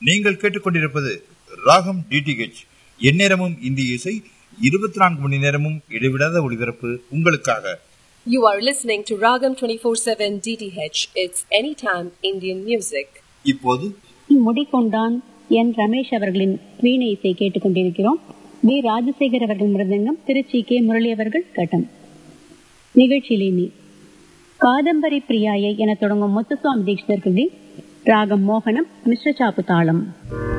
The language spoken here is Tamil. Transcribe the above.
நீங்கள் கேட்டுக்கொண்டிருப்பது ராகம் டிடிஹெச் எந்நேரமும் இந்திய இசை இருபத்தி நான்கு மணி நேரமும் இடைவிடாத ஒளிபரப்பு உங்களுக்காக You are listening to Ragam 24/7 DTH. It's anytime Indian music. இப்போது முடிகொண்டான் என் ரமேஷ் அவர்களின் வீணை இசை கேட்டுக்கொண்டிருக்கிறோம் வி ராஜசேகர் அவர்கள் மிருதங்கம் திருச்சி கே முரளி அவர்கள் கட்டம் நிகழ்ச்சியில் இனி காதம்பரி பிரியாயை என தொடங்கும் முத்துசுவாமி தீட்சிதர் கிருதி ராகம் மோகனம் மிஸ்ர சாப்பு தாளம்